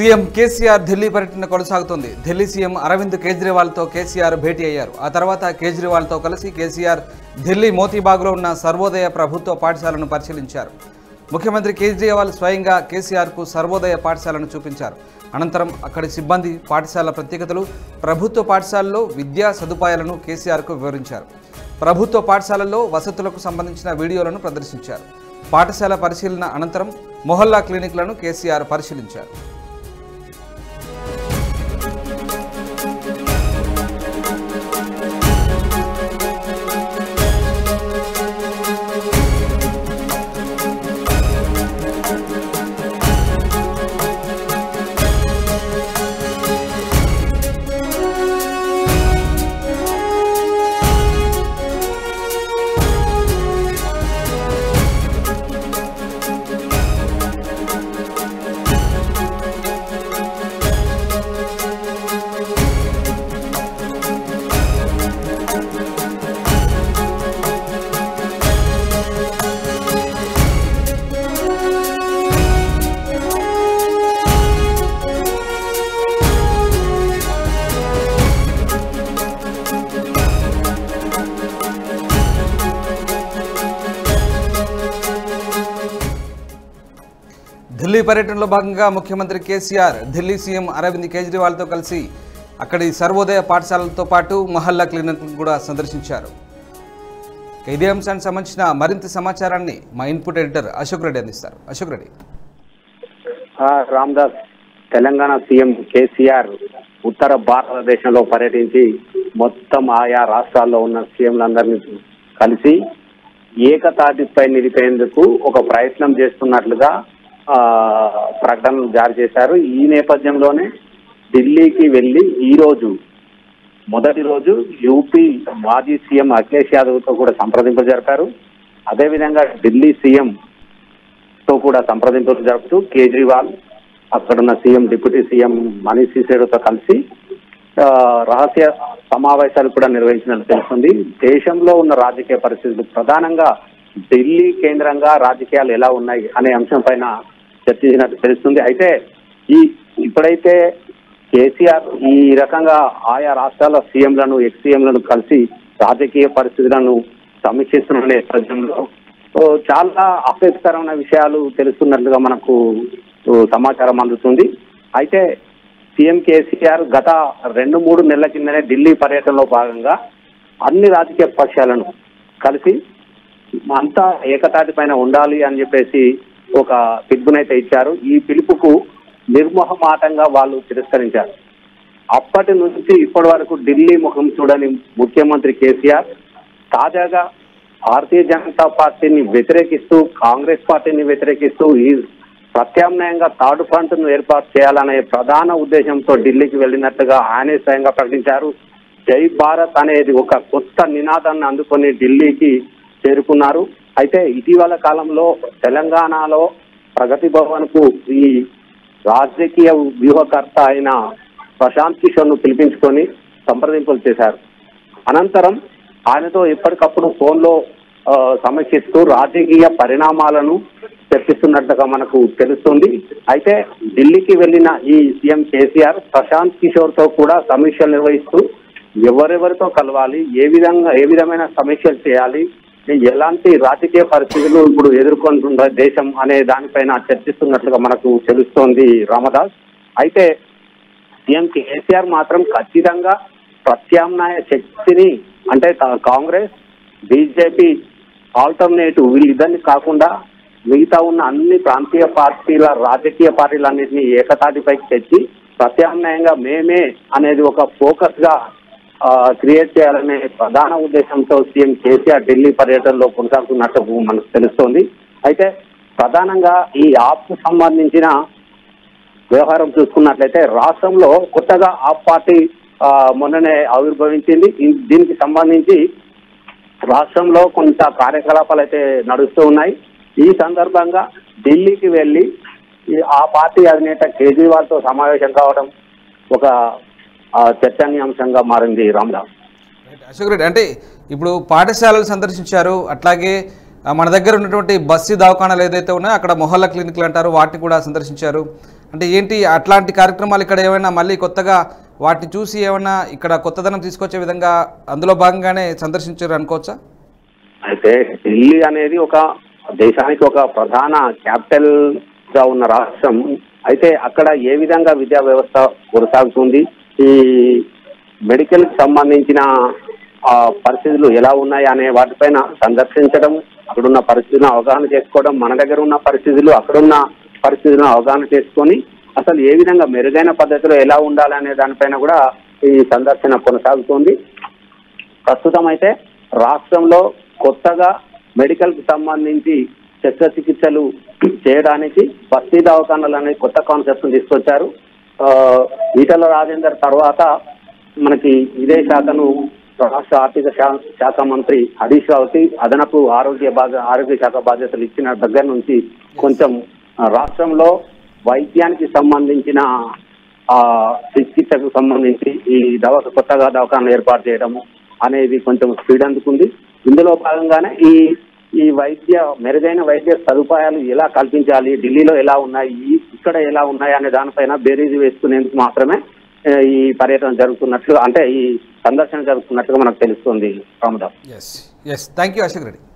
CM KCR Delhi పర్యటన కొనసాగుతోంది Delhi CM Arvind కేజ్రీవాల్తో కేసీఆర్ భేటీ అయ్యారు ఆ తర్వాత కేజ్రీవాల్తో కలిసి కేసీఆర్ ఢిల్లీ మోతీబాగ్లో ఉన్న సర్వోదయ ప్రభుత్వ పాఠశాలను పరిశీలించారు ముఖ్యమంత్రి కేజ్రీవాల్ స్వయంగా కేసీఆర్కు సర్వోదయ పాఠశాలను చూపించారు అనంతరం అక్కడి సిబ్బంది పాఠశాల ప్రత్యేకతలు ప్రభుత్వ పాఠశాలలో విద్యా సదుపాయాలను కేసీఆర్కు వివరించారు ప్రభుత్వ పాఠశాలల్లో వసతులకు సంబంధించిన వీడియోలను ప్రదర్శించారు పాఠశాల పరిశీలన అనంతరం మొహల్లా క్లినిక్లను కేసీఆర్ పరిశీలించారు ఢిల్లీ పర్యటనలో భాగంగా ముఖ్యమంత్రి కేసీఆర్ ఢిల్లీ సీఎం అరవింద్ కేజ్రీవాల్తో కలిసి అక్కడి సర్వోదయ పాఠశాలలతో పాటు మహల్లా క్లినిక్ను కూడా సందర్శించారు ఇక ఇదే అంశానికి సంబంధించిన మరింత సమాచారాన్ని మా ఇన్పుట్ ఎడిటర్ అశోక్ రెడ్డి అందిస్తారు అశోక్ రెడ్డి ఆ, రామ్దాస్ తెలంగాణ సీఎం కేసీఆర్ ఉత్తర భారతదేశంలో పర్యటించి మొత్తం ఆయా రాష్ట్రాల్లో ఉన్న సీఎంలందరినీ కలిసి ఏకతాటిపై నిలిపేందుకు ఒక ప్రయత్నం చేస్తున్నట్లుగా ఆ, ప్రకటనలు జారీ చేశారు ఈ నేపథ్యంలోనే ఢిల్లీకి వెళ్ళి ఈ రోజు మొదటి రోజు యూపీ మాజీ సీఎం అఖిలేష్ యాదవ్ తో కూడా సంప్రదింపులు జరిపారు అదేవిధంగా ఢిల్లీ సీఎం తో కూడా సంప్రదింపులు జరుపుతూ కేజ్రీవాల్ అక్కడున్న సీఎం డిప్యూటీ సీఎం మనీష్ సిసోడియాతో కలిసి ఆ, రహస్య సమావేశాలు కూడా నిర్వహించినట్టు తెలుస్తుంది దేశంలో ఉన్న రాజకీయ పరిస్థితులు ప్రధానంగా ఢిల్లీ కేంద్రంగా రాజకీయాలు ఎలా ఉన్నాయి అనే అంశం పైన చర్చించినట్టు తెలుస్తుంది అయితే ఈ ఇప్పుడైతే కేసీఆర్ ఈ రకంగా ఆయా రాష్ట్రాల సీఎంలను ఎక్స్ సీఎంలను కలిసి రాజకీయ పరిస్థితులను సమీక్షిస్తున్న నేపథ్యంలో ఓ, చాలా ఆసక్తికరమైన విషయాలు తెలుస్తున్నట్లుగా మనకు ఓ, సమాచారం అందుతుంది అయితే సీఎం కేసీఆర్ గత రెండు మూడు నెలల కిందనే ఢిల్లీ పర్యటనలో భాగంగా అన్ని రాజకీయ పక్షాలను కలిసి అంతా ఏకతాటి పైన ఉండాలి అని చెప్పేసి ఒక పిలుపునైతే ఇచ్చారు ఈ పిలుపుకు నిర్మోహమాటంగా వాళ్ళు తిరస్కరించారు అప్పటి నుంచి ఇప్పటి వరకు ఢిల్లీ ముఖం చూడని ముఖ్యమంత్రి కేసీఆర్ తాజాగా భారతీయ జనతా పార్టీని వ్యతిరేకిస్తూ కాంగ్రెస్ పార్టీని వ్యతిరేకిస్తూ ఈ ప్రత్యామ్నాయంగా థర్డ్ ఫ్రంట్ ను ఏర్పాటు చేయాలనే ప్రధాన ఉద్దేశంతో ఢిల్లీకి వెళ్ళినట్టుగా ఆయనే స్వయంగా ప్రకటించారు జై భారత్ అనేది ఒక కొత్త నినాదాన్ని అందుకొని ఢిల్లీకి చేరుకున్నారు అయితే ఇటీవల కాలంలో తెలంగాణలో ప్రగతి భవన్ కు ఈ రాజకీయ వ్యూహకర్త అయిన ప్రశాంత్ కిషోర్ ను పిలిపించుకొని సంప్రదింపులు చేశారు అనంతరం ఆయనతో ఎప్పటికప్పుడు ఫోన్ లో ఆ, సమీక్షిస్తూ రాజకీయ పరిణామాలను చర్చిస్తున్నట్టుగా మనకు తెలుస్తుంది అయితే ఢిల్లీకి వెళ్ళిన ఈ సీఎం కేసీఆర్ ప్రశాంత్ కిషోర్ తో కూడా సమీక్షలు నిర్వహిస్తూ ఎవరెవరితో కలవాలి ఏ విధంగా ఏ విధమైన సమీక్షలు చేయాలి ఎలాంటి రాజకీయ పరిస్థితులు ఇప్పుడు ఎదుర్కొంటున్న దేశం అనే దానిపైన చర్చిస్తున్నట్లుగా మనకు తెలుస్తోంది రామదాస్ అయితే సీఎం కేసీఆర్ మాత్రం ఖచ్చితంగా ప్రత్యామ్నాయ శక్తిని అంటే కా- కాంగ్రెస్ బీజేపీ ఆల్టర్నేటివ్ వీళ్ళిద్దరిని కాకుండా మిగతా ఉన్న అన్ని ప్రాంతీయ పార్టీల రాజకీయ పార్టీలన్నింటినీ ఏకతాటిపైకి తెచ్చి ప్రత్యామ్నాయంగా మేమే అనేది ఒక ఫోకస్ గా క్రియేట్ చేయాలనే ప్రధాన ఉద్దేశంతో సీఎం కేసీఆర్ ఢిల్లీ పర్యటనలో కొనసాగుతున్నట్టు మనకు తెలుస్తోంది అయితే ప్రధానంగా ఈ ఆప్ కు సంబంధించిన వ్యవహారం చూసుకున్నట్లయితే రాష్ట్రంలో కొత్తగా ఆప్ పార్టీ ఆ, మొన్ననే ఆవిర్భవించింది ఇన్- దీనికి సంబంధించి రాష్ట్రంలో కొంత కార్యకలాపాలు అయితే నడుస్తూ ఉన్నాయి ఈ సందర్భంగా ఢిల్లీకి వెళ్ళి ఈ ఆ పార్టీ అధినేత కేజ్రీవాల్ తో సమావేశం కావడం ఒక ఆ, చర్చనీయాంశంగా మారింది రామ్దాస్ రైట్. అశోక్ రెడ్డి అంటే ఇప్పుడు పాఠశాలలు సందర్శించారు అట్లాగే ఆ, మన దగ్గర ఉన్నటువంటి బస్సు దవాఖానాలు ఏదైతే ఉన్నాయో అక్కడ మొహల్లా క్లినిక్లు అంటారు వాటిని కూడా సందర్శించారు అంటే ఏంటి అట్లాంటి కార్యక్రమాలు ఇక్కడ ఏమైనా మళ్ళీ కొత్తగా వాటిని చూసి ఏమైనా ఇక్కడ కొత్తదనం తీసుకొచ్చే విధంగా అందులో భాగంగానే సందర్శించారు అనుకోవచ్చా అయితే ఢిల్లీ అనేది ఒక దేశానికి ఒక ప్రధాన క్యాపిటల్ గా ఉన్న రాష్ట్రం అయితే అక్కడ ఏ విధంగా విద్యా వ్యవస్థ కొనసాగుతుంది ఈ మెడికల్ కి సంబంధించిన ఆ, పరిస్థితులు ఎలా ఉన్నాయి అనే వాటిపైన సందర్శించడం అక్కడున్న పరిస్థితులను అవగాహన చేసుకోవడం మన దగ్గర ఉన్న పరిస్థితులు అక్కడున్న పరిస్థితులను అవగాహన చేసుకొని అసలు ఏ విధంగా మెరుగైన పద్ధతిలో ఎలా ఉండాలనే దానిపైన కూడా ఈ సందర్శన కొనసాగుతోంది ప్రస్తుతం అయితే రాష్ట్రంలో కొత్తగా మెడికల్ కి సంబంధించి శస్త్రచికిత్సలు చేయడానికి బస్తీ దవాఖానాలు అనే కొత్త కాన్సెప్ట్ తీసుకొచ్చారు ఆ, ఈటల రాజేందర్ తర్వాత మనకి ఇదే శాఖను రాష్ట్ర ఆర్థిక శా- శాఖ మంత్రి హరీష్ రావుకి అదనపు ఆరోగ్య బాధ్య ఆరోగ్య శాఖ బాధ్యతలు ఇచ్చిన దగ్గర నుంచి కొంచెం ఆ, రాష్ట్రంలో వైద్యానికి సంబంధించిన ఆ చికిత్సకు సంబంధించి ఈ దవ కొత్తగా దవాఖాన ఏర్పాటు చేయడము అనేది కొంచెం స్పీడ్ అందుకుంది ఇందులో భాగంగానే ఈ ఈ వైద్య మెరుగైన వైద్య సదుపాయాలు ఎలా కల్పించాలి ఢిల్లీలో ఎలా ఉన్నాయి ఈ- ఇక్కడ ఎలా ఉన్నాయి అనే దానిపైన బేరీజు వేసుకునేందుకు మాత్రమే ఏ, ఈ పర్యటన జరుగుతున్నట్లు అంటే ఈ సందర్శన జరుగుతున్నట్టుగా మనకు తెలుస్తుంది Ramadas yes yes thank you Ashok Reddy